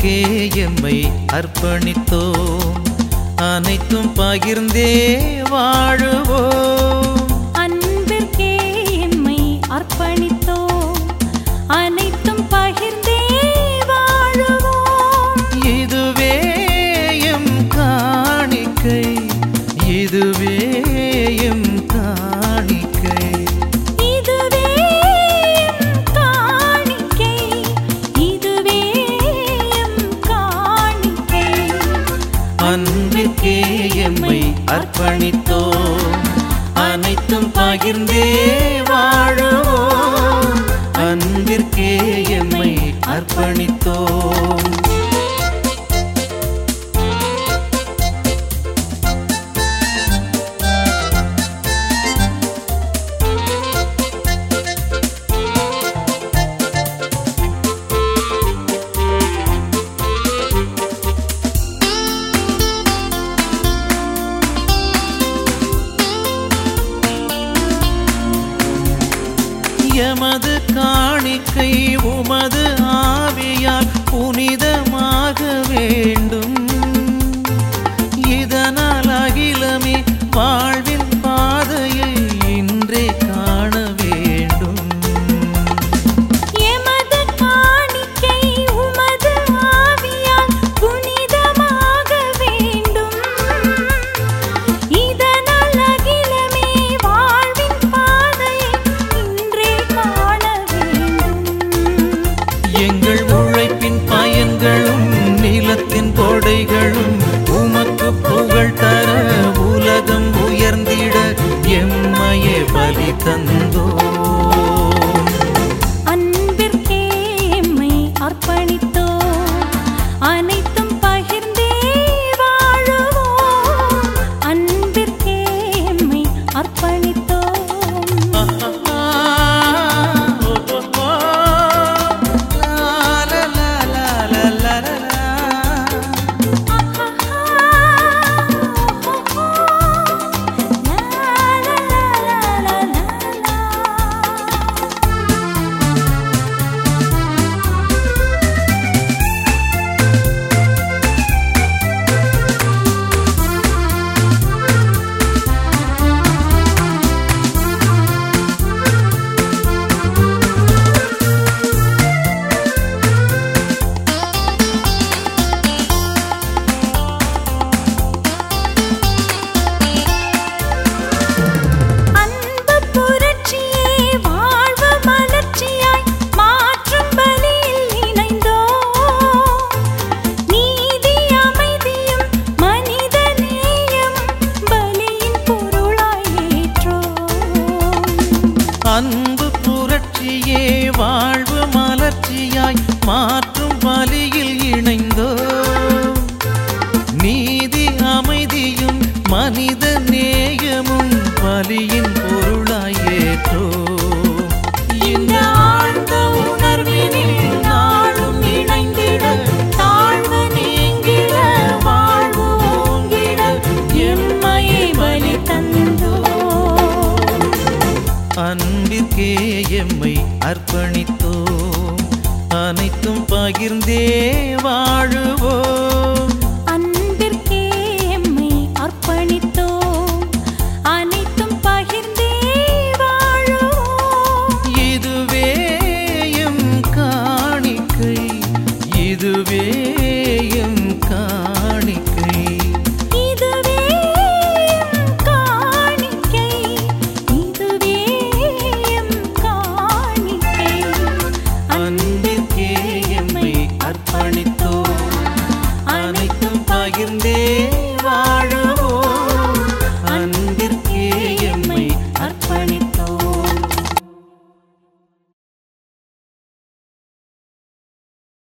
அன்பிற்கே எம்மை அர்ப்பணித்தோம் அனைத்தும் பகிர்ந்தே வாழுவோம் அன்பிற்கே எம்மை அர்ப்பணித்தோம் அனைத்தும் பகிர்ந்தே வாழுவோம் இதுவே எம் காணிக்கை இதுவே எம் காணிக்கை இதுவே எம் காணிக்கை இதுவே எம் காணிக்கை அன்பிற்கே எம்மை அர்ப்பணித்தோம் அனைத்தும் பகிர்ந்தே வாழுவோம் அன்பிற்கே எம்மை அர்ப்பணித்தோம் எமது காணிக்கை உமது ஆவியால் புனிதமாக வேண்டும் இதனால் அகிலமே வாழ்வின் பாதையை இன்றே காண வேண்டும் எமது காணிக்கை உமது ஆவியால் புனிதமாக வேண்டும் இதனால் அகிலமே வாழ்வின் பாதையை இன்றே காண வேண்டும் எங்கள் உழைப்பின் பயன்களும் நிலத்தின் கொடைகளும் உமக்கு புகழ் தர உலகம் உயர்ந்திட எம்மையே பலி தந்தோ அன்பிற்கே எம்மை அர்ப்பணித்தோம் அனைத்தும் பகிர்ந்தே வாழுவோம் அன்பிற்கே எம்மை அர்ப்பணித்தோம் அன்பு புரட்சியே வாழ்வு மலர்ச்சியாய் மாற்றும் பலியில் இணைந்தோம் நீதி அமைதியும் மனித நேயமும் பலியின் பொருளாய் ஏற்றோம் அன்பு புரட்சியே வாழ்வு மலர்ச்சியாய் மாற்றும் வழியில் இணைந்தோ நீதி அமைதியும் மனித நேயமும் பலியின் பொருளாய் ஏற்றோ இந்த ஆழ்ந்த உணர்வினில் நாளும் இணைந்திட தாழ்வு நீங்கிட வாழ்வு ஓங்கிட எம்மையை பலி தந்தோ அன்பிற்கே எம்மை அர்ப்பணித்தோம் அனைத்தும் பகிர்ந்தே வாழுவோம்